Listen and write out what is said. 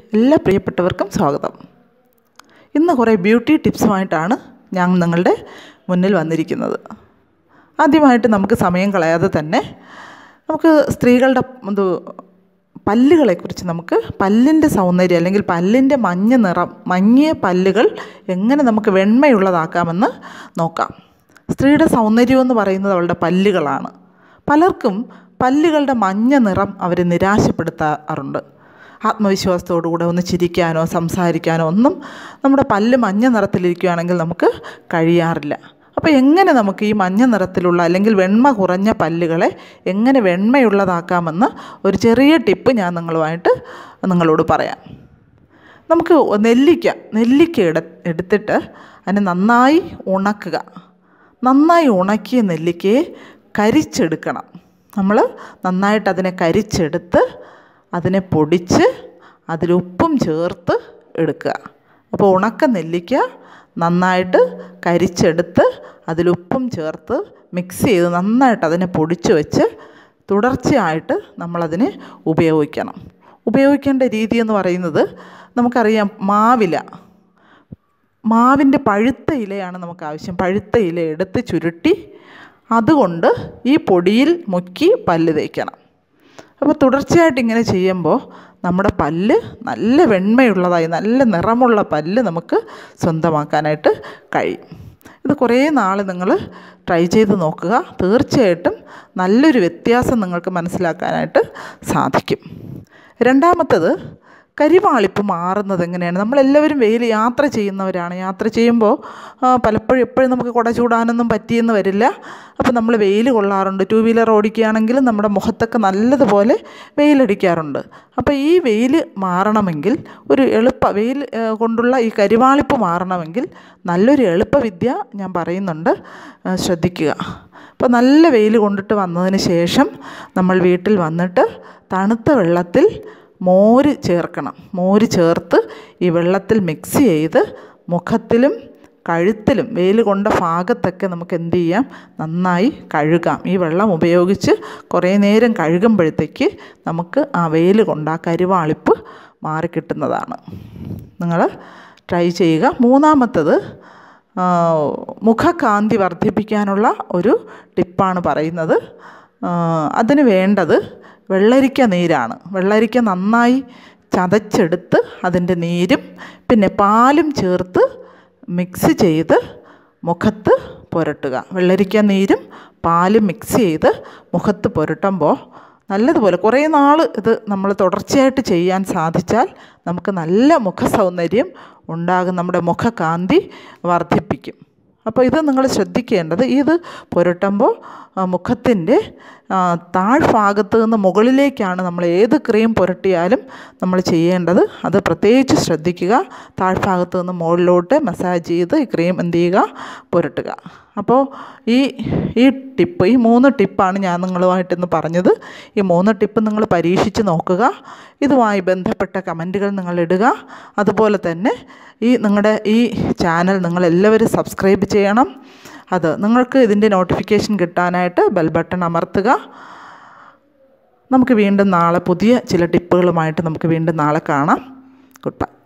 എല്ലാ പ്രിയപ്പെട്ടവർക്കും സ്വാഗതം ഇന്ന് കുറേ ബ്യൂട്ടി ടിപ്സുമായിട്ടാണ് ഞാൻ നിങ്ങളുടെ മുന്നിൽ വന്നിരിക്കുന്നത് ആദ്യമായിട്ട് നമുക്ക് സമയം കളയാതെ തന്നെ നമുക്ക് സ്ത്രീകളുടെ ഇത് പല്ലുകളെക്കുറിച്ച് നമുക്ക് പല്ലിൻ്റെ സൗന്ദര്യം അല്ലെങ്കിൽ പല്ലിൻ്റെ മഞ്ഞ നിറം മങ്ങിയ പല്ലുകൾ എങ്ങനെ നമുക്ക് വെണ്മയുള്ളതാക്കാമെന്ന് നോക്കാം സ്ത്രീയുടെ സൗന്ദര്യം എന്ന് പറയുന്നത് അവളുടെ പല്ലുകളാണ് പലർക്കും പല്ലുകളുടെ മഞ്ഞ നിറം അവർ നിരാശപ്പെടുത്താറുണ്ട് ആത്മവിശ്വാസത്തോടുകൂടെ ഒന്ന് ചിരിക്കാനോ സംസാരിക്കാനോ ഒന്നും നമ്മുടെ പല്ല് മഞ്ഞ നിറത്തിലിരിക്കുകയാണെങ്കിൽ നമുക്ക് കഴിയാറില്ല അപ്പോൾ എങ്ങനെ നമുക്ക് ഈ മഞ്ഞ നിറത്തിലുള്ള അല്ലെങ്കിൽ വെണ്മ കുറഞ്ഞ പല്ലുകളെ എങ്ങനെ വെണ്മയുള്ളതാക്കാമെന്ന് ഒരു ചെറിയ ടിപ്പ് ഞാൻ നിങ്ങളുമായിട്ട് നിങ്ങളോട് പറയാം നമുക്ക് നെല്ലിക്ക നെല്ലിക്ക എടു എടുത്തിട്ട് അതിനെ നന്നായി ഉണക്കുക നന്നായി ഉണക്കിയ നെല്ലിക്കയെ കരിച്ചെടുക്കണം നമ്മൾ നന്നായിട്ട് അതിനെ കരിച്ചെടുത്ത് അതിനെ പൊടിച്ച് അതിലുപ്പും ചേർത്ത് എടുക്കുക അപ്പോൾ ഉണക്ക നെല്ലിക്ക നന്നായിട്ട് കരിച്ചെടുത്ത് അതിലുപ്പും ചേർത്ത് മിക്സ് ചെയ്ത് നന്നായിട്ട് അതിനെ പൊടിച്ച് വെച്ച് തുടർച്ചയായിട്ട് നമ്മളതിനെ ഉപയോഗിക്കണം ഉപയോഗിക്കേണ്ട രീതി എന്ന് പറയുന്നത് നമുക്കറിയാം മാവില മാവിൻ്റെ പഴുത്ത ഇലയാണ് നമുക്ക് ആവശ്യം പഴുത്ത ഇല എടുത്ത് ചുരുട്ടി അതുകൊണ്ട് ഈ പൊടിയിൽ മുക്കി പല്ല് തേക്കണം അപ്പോൾ തുടർച്ചയായിട്ട് ഇങ്ങനെ ചെയ്യുമ്പോൾ നമ്മുടെ പല്ല് നല്ല വെണ്മയുള്ളതായി നല്ല നിറമുള്ള പല്ല് നമുക്ക് സ്വന്തമാക്കാനായിട്ട് കഴിയും ഇത് കുറേ നാൾ നിങ്ങൾ ട്രൈ ചെയ്ത് നോക്കുക തീർച്ചയായിട്ടും നല്ലൊരു വ്യത്യാസം നിങ്ങൾക്ക് മനസ്സിലാക്കാനായിട്ട് സാധിക്കും രണ്ടാമത്തത് കരിവാളിപ്പ് മാറുന്നത് എങ്ങനെയാണ് നമ്മളെല്ലാവരും വെയിൽ യാത്ര ചെയ്യുന്നവരാണ് യാത്ര ചെയ്യുമ്പോൾ പലപ്പോഴും എപ്പോഴും നമുക്ക് കുട ചൂടാനൊന്നും പറ്റിയെന്ന് വരില്ല അപ്പോൾ നമ്മൾ വെയിൽ കൊള്ളാറുണ്ട് ടു വീലർ ഓടിക്കുകയാണെങ്കിലും നമ്മുടെ മുഖത്തൊക്കെ നല്ലതുപോലെ വെയിലടിക്കാറുണ്ട് അപ്പോൾ ഈ വെയിൽ മാറണമെങ്കിൽ ഒരു എളുപ്പ വെയിൽ കൊണ്ടുള്ള ഈ കരിവാളിപ്പ് മാറണമെങ്കിൽ നല്ലൊരു എളുപ്പവിദ്യ ഞാൻ പറയുന്നുണ്ട് ശ്രദ്ധിക്കുക അപ്പോൾ നല്ല വെയിൽ കൊണ്ടിട്ട് വന്നതിന് ശേഷം നമ്മൾ വീട്ടിൽ വന്നിട്ട് തണുത്ത വെള്ളത്തിൽ മോര് ചേർക്കണം മോര് ചേർത്ത് ഈ വെള്ളത്തിൽ മിക്സ് ചെയ്ത് മുഖത്തിലും കഴുത്തിലും വെയിൽ കൊണ്ട ഭാഗത്തൊക്കെ നമുക്ക് എന്ത് ചെയ്യാം നന്നായി കഴുകാം ഈ വെള്ളം ഉപയോഗിച്ച് കുറേ നേരം കഴുകുമ്പോഴത്തേക്ക് നമുക്ക് ആ വെയിൽ കൊണ്ട് ആ കരുവാളിപ്പ് മാറിക്കിട്ടുന്നതാണ് നിങ്ങൾ ട്രൈ ചെയ്യുക മൂന്നാമത്തത് മുഖകാന്തി വർദ്ധിപ്പിക്കാനുള്ള ഒരു ടിപ്പാണ് പറയുന്നത് അതിന് വേണ്ടത് വെള്ളരിക്ക നീരാണ് വെള്ളരിക്ക നന്നായി ചതച്ചെടുത്ത് അതിൻ്റെ നീരും പിന്നെ പാലും ചേർത്ത് മിക്സ് ചെയ്ത് മുഖത്ത് പുരട്ടുക വെള്ളരിക്ക നീരും പാലും മിക്സ് ചെയ്ത് മുഖത്ത് പുരട്ടുമ്പോൾ നല്ലതുപോലെ കുറേ നാൾ ഇത് നമ്മൾ തുടർച്ചയായിട്ട് ചെയ്യാൻ സാധിച്ചാൽ നമുക്ക് നല്ല മുഖ സൗന്ദര്യം ഉണ്ടാകും നമ്മുടെ മുഖകാന്തി വർദ്ധിപ്പിക്കും അപ്പോൾ ഇത് നിങ്ങൾ ശ്രദ്ധിക്കേണ്ടത് ഇത് പുരട്ടുമ്പോൾ മുഖത്തിൻ്റെ താഴ്ഭാഗത്ത് നിന്ന് മുകളിലേക്കാണ് നമ്മൾ ഏത് ക്രീം പുരട്ടിയാലും നമ്മൾ ചെയ്യേണ്ടത് അത് പ്രത്യേകിച്ച് ശ്രദ്ധിക്കുക താഴ്ഭാഗത്ത് നിന്ന് മുകളിലോട്ട് മസാജ് ചെയ്ത് ഈ ക്രീം എന്ത് ചെയ്യുക പുരട്ടുക അപ്പോൾ ഈ ഈ ടിപ്പ് ഈ മൂന്ന് ടിപ്പാണ് ഞാൻ നിങ്ങളുമായിട്ടിന്ന് പറഞ്ഞത് ഈ മൂന്ന് ടിപ്പ് നിങ്ങൾ പരീക്ഷിച്ച് നോക്കുക ഇതുമായി ബന്ധപ്പെട്ട കമൻറ്റുകൾ നിങ്ങൾ ഇടുക അതുപോലെ തന്നെ ഈ നിങ്ങളുടെ ഈ ചാനൽ നിങ്ങളെല്ലാവരും സബ്സ്ക്രൈബ് ചെയ്യണം അത് നിങ്ങൾക്ക് ഇതിൻ്റെ നോട്ടിഫിക്കേഷൻ കിട്ടാനായിട്ട് ബെൽ ബട്ടൺ അമർത്തുക നമുക്ക് വീണ്ടും നാളെ പുതിയ ചില ടിപ്പുകളുമായിട്ട് നമുക്ക് വീണ്ടും നാളെ കാണാം ഗുഡ് ബൈ